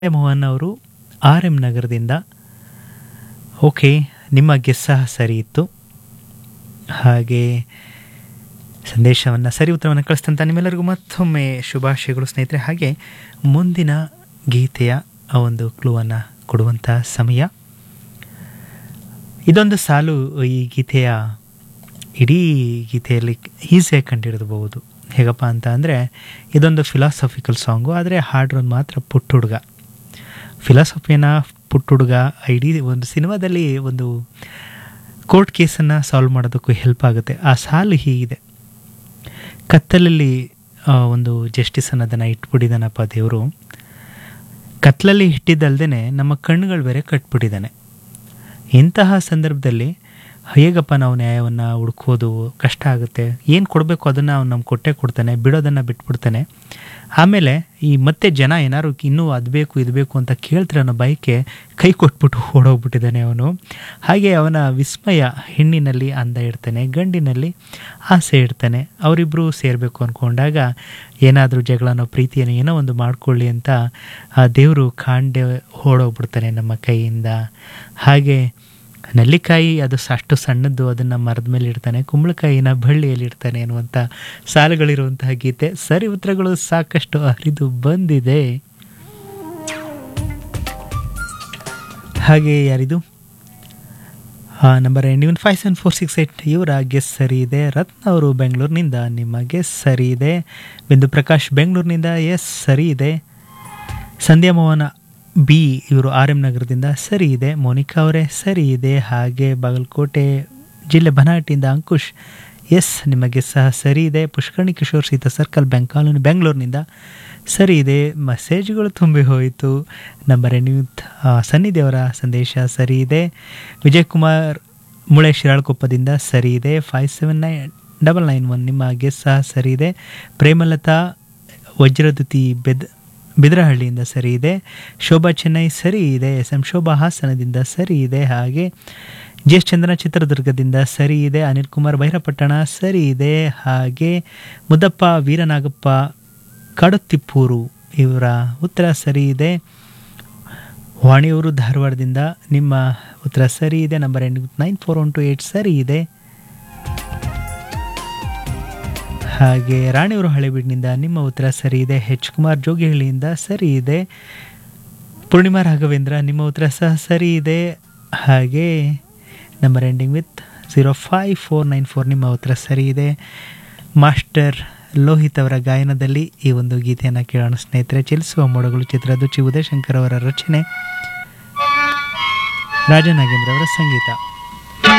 ಮೋಹನ್ ಅವರು R M ನಗರದಿಂದ okay ನಿಮ್ಮ ಗೆಸ್ ಸಹ ಸರಿ ಇತ್ತು ಹಾಗೆ ಸಂದೇಶವನ್ನು ಸರಿ ಉತ್ತರವನ್ನು ಕಳಿಸ್ತಂತ ನಿಮ್ಮೆಲ್ಲರಿಗೂ ಮತ್ತೊಮ್ಮೆ ಶುಭಾಶಯಗಳು ಸ್ನೇಹಿತರೆ ಹಾಗೆ ಮುಂದಿನ ಗೀತೆಯ ಆ ಒಂದು ಕ್ಲೂವನ್ನು ಕೊಡುವಂಥ ಸಮಯ ಇದೊಂದು ಸಾಲು ಈ ಗೀತೆಯ ಇಡೀ ಗೀತೆಯಲ್ಲಿ ಈಸಿಯಾಗಿ ಕಂಡಿಡಬಹುದು ಹೇಗಪ್ಪ ಅಂತ ಅಂದರೆ ಇದೊಂದು ಫಿಲಾಸಫಿಕಲ್ ಸಾಂಗು ಆದರೆ ಹಾಡಿರೋದು ಮಾತ್ರ ಪುಟ್ಟ ಹುಡುಗ ಫಿಲಾಸಫಿನ ಪುಟ್ಟ ಹುಡುಗ ಇಡೀ ಒಂದು ಸಿನಿಮಾದಲ್ಲಿ ಒಂದು ಕೋರ್ಟ್ ಕೇಸನ್ನು ಸಾಲ್ವ್ ಮಾಡೋದಕ್ಕೂ ಹೆಲ್ಪ್ ಆಗುತ್ತೆ ಆ ಸಾಲು ಹೀಗಿದೆ ಕತ್ತಲಲ್ಲಿ ಆ, ಒಂದು ಜಸ್ಟಿಸ್ ಅನ್ನೋದನ್ನು ಇಟ್ಬಿಟ್ಟಿದ್ದಾನಪ್ಪ ದೇವರು ಕತ್ಲಲ್ಲಿ ಇಟ್ಟಿದ್ದಲ್ದೇ ನಮ್ಮ ಕಣ್ಣುಗಳು ಬೇರೆ ಕಟ್ಬಿಟ್ಟಿದ್ದಾನೆ ಇಂತಹ ಸಂದರ್ಭದಲ್ಲಿ ಹೇಗಪ್ಪ ನಾವು ನ್ಯಾಯವನ್ನು ಹುಡ್ಕೋದು ಕಷ್ಟ ಆಗುತ್ತೆ ಏನು ಕೊಡಬೇಕು ಅದನ್ನು ಅವ್ನು ನಮ್ಗೆ ಕೊಟ್ಟೆ ಕೊಡ್ತಾನೆ ಬಿಡೋದನ್ನು ಬಿಟ್ಬಿಡ್ತಾನೆ ಆಮೇಲೆ ಈ ಮತ್ತೆ ಜನ ಏನಾದ್ರು ಇನ್ನೂ ಅದು ಬೇಕು ಇದು ಬೇಕು ಅಂತ ಕೇಳ್ತಾರೆ ಅನ್ನೋ ಬೈಕೆ ಕೈ ಕೊಟ್ಬಿಟ್ಟು ಓಡೋಗ್ಬಿಟ್ಟಿದ್ದಾನೆ ಅವನು ಹಾಗೆ ಅವನ ವಿಸ್ಮಯ ಹೆಣ್ಣಿನಲ್ಲಿ ಅಂದ ಇಡ್ತಾನೆ ಗಂಡಿನಲ್ಲಿ ಆಸೆ ಇಡ್ತಾನೆ ಅವರಿಬ್ಬರು ಸೇರಬೇಕು ಅಂದ್ಕೊಂಡಾಗ ಏನಾದರೂ ಜಗಳನೋ ಪ್ರೀತಿಯನ್ನು ಏನೋ ಒಂದು ಮಾಡ್ಕೊಳ್ಳಿ ಅಂತ ಆ ದೇವರು ಕಾಂಡೆ ಓಡೋಗ್ಬಿಡ್ತಾನೆ ನಮ್ಮ ಕೈಯಿಂದ ಹಾಗೆ ನೆಲ್ಲಿಕಾಯಿ ಅದು ಸ- ಅಷ್ಟು ಸಣ್ಣದ್ದು ಅದನ್ನು ಮರದ ಮೇಲೆ ಇಡ್ತಾನೆ ಕುಂಬಳಕಾಯಿನ ಬಳ್ಳಿಯಲ್ಲಿ ಇಡ್ತಾನೆ ಅನ್ನುವಂಥ ಸಾಲುಗಳಿರುವಂತಹ ಗೀತೆ ಸರಿ ಉತ್ತರಗಳು ಸಾಕಷ್ಟು ಹರಿದು ಬಂದಿದೆ ಹಾಗೆ ಯಾರಿದು number end even five seven four six eight ಇವರ ಗೆಸ್ ಸರಿ ಇದೆ ರತ್ನ ಅವರು ಬೆಂಗಳೂರಿನಿಂದ ನಿಮ್ಮ ಗೆಸ್ ಸರಿ ಇದೆ ಬಿಂದು ಪ್ರಕಾಶ್ ಬೆಂಗಳೂರಿನಿಂದ ಎಸ್ ಸರಿ ಇದೆ ಸಂಧ್ಯಾ ಮೋಹನ ಬಿ ಇವರು ಆರ್ ಎಂ ನಗರದಿಂದ ಸರಿ ಇದೆ ಮೋನಿಕಾ ಅವರೇ ಸರಿ ಇದೆ ಹಾಗೆ ಬಾಗಲಕೋಟೆ ಜಿಲ್ಲೆ ಬನಾಟಿಯಿಂದ ಅಂಕುಶ್ ಎಸ್ ನಿಮಗೆ ಸಹ ಸರಿ ಇದೆ Pushkarni Kishore Sita circle bank colony ಬೆಂಗಳೂರಿನಿಂದ ಸರಿ ಇದೆ ಮೆಸೇಜ್ಗಳು ತುಂಬಿ ಹೋಯಿತು ನಂಬರ್ ಎಂಟ್ ಸನ್ನಿ ದೇವರ ಸಂದೇಶ ಸರಿ ಇದೆ ವಿಜಯ್ ಕುಮಾರ್ ಮುಳೆ ಶಿರಾಳಕೊಪ್ಪದಿಂದ ಸರಿ ಇದೆ five seven nine double nine one ನಿಮ್ಮ ಗೆಸ್ ಸಹ ಸರಿ ಇದೆ ಪ್ರೇಮಲತಾ ವಜ್ರದುತಿ ಬೆದ್ ಬಿದ್ರಹಳ್ಳಿಯಿಂದ ಸರಿ ಇದೆ ಶೋಭಾ ಚೆನ್ನೈ ಸರಿ ಇದೆ ಎಸ್ ಎಂ ಶೋಭಾ ಹಾಸನದಿಂದ ಸರಿ ಇದೆ ಹಾಗೆ ಜಿ ಎಸ್ ಚಂದ್ರನ ಚಿತ್ರದುರ್ಗದಿಂದ ಸರಿ ಇದೆ ಅನಿಲ್ ಕುಮಾರ್ ಭೈರಪಟ್ಟಣ ಸರಿ ಇದೆ ಹಾಗೆ ಮುದ್ದಪ್ಪ ವೀರನಾಗಪ್ಪ ಕಡುತ್ತಿಪ್ಪೂರು ಇವರ ಉತ್ತರ ಸರಿ ಇದೆ ವಾಣಿಯವರು ಧಾರವಾಡದಿಂದ ನಿಮ್ಮ ಉತ್ತರ ಸರಿ ಇದೆ number end nine four one two eight ಸರಿ ಇದೆ ಹಾಗೆ ರಾಣಿಯವರು ಹಳೆಬೀಡಿನಿಂದ ನಿಮ್ಮ ಉತ್ತರ ಸರಿ ಇದೆ ಹೆಚ್ ಕುಮಾರ್ ಜೋಗಿಹಳ್ಳಿಯಿಂದ ಸರಿ ಇದೆ ಪೂರ್ಣಿಮಾ ರಾಘವೇಂದ್ರ ನಿಮ್ಮ ಉತ್ತರ ಸಹ ಸರಿ ಇದೆ ಹಾಗೆ number ending with zero five four nine four ನಿಮ್ಮ ಉತ್ತರ ಸರಿ ಇದೆ ಮಾಸ್ಟರ್ ಲೋಹಿತ್ ಅವರ ಗಾಯನದಲ್ಲಿ ಈ ಒಂದು ಗೀತೆಯನ್ನು ಕೇಳೋಣ ಸ್ನೇಹಿತರೆ ಚಲಿಸುವ ಮೋಡಗಳು ಚಿತ್ರದ ಚಿ ಉದಯಶಂಕರ್ ಅವರ ರಚನೆ ರಾಜನಾಗೇಂದ್ರ ಅವರ ಸಂಗೀತ